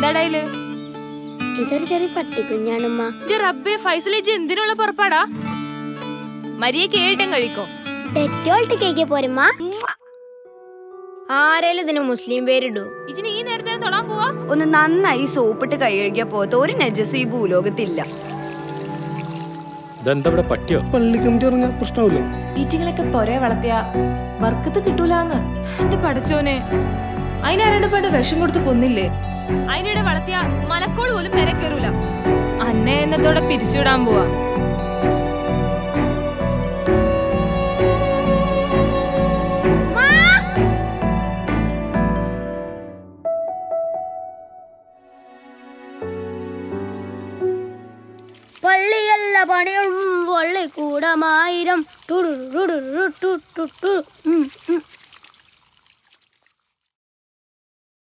എന്താടായില് ഇതൊരു ചെറിയ പട്ടിക്കുഞ്ഞാണുമ്മ ഇത് റബ്ബെ ഫൈസലേജ് എന്തിനുള്ള പുറപ്പാടാ മരിയെ കേട്ടും കഴിക്കോ ഡെറ്റോൾട്ട് കേക്ക് പോരുമ്മ ആരേലും ഇതിന് മുസ്ലിം പേരിടൂ ഇജിന് ഈ നേരത്തെ തൊടാൻ പോവാ ഒന്ന് നന്നായി സോപ്പിട്ട് കൈ കഴുകിയാ പോകാത്ത ഒരു നജസ്സും ഈ ഭൂലോകത്തില്ല ഇതെന്താ ഇവിടെ പറ്റിയോ പള്ളി കമ്മിറ്റി പറഞ്ഞ പ്രശ്നമില്ല ഈറ്റികളൊക്കെ പൊരെ വളർത്തിയ വർക്കത്ത് കിട്ടൂലെന്ന് എന്റെ പഠിച്ചോനെ അതിനാരുടെ പണ്ട് വിഷം കൊടുത്ത് കൊന്നില്ലേ അതിനിടെ വളർത്തിയ മലക്കോൾ പോലും പെര കയറൂല അന്നെ എന്നത്തോടെ പിരിച്ചുവിടാൻ പോവാ പള്ളിയല്ല പണിയും പള്ളിക്കൂടമായിരം ടുടുടുടുടുടുടുടുടു. ഉം, ഉം.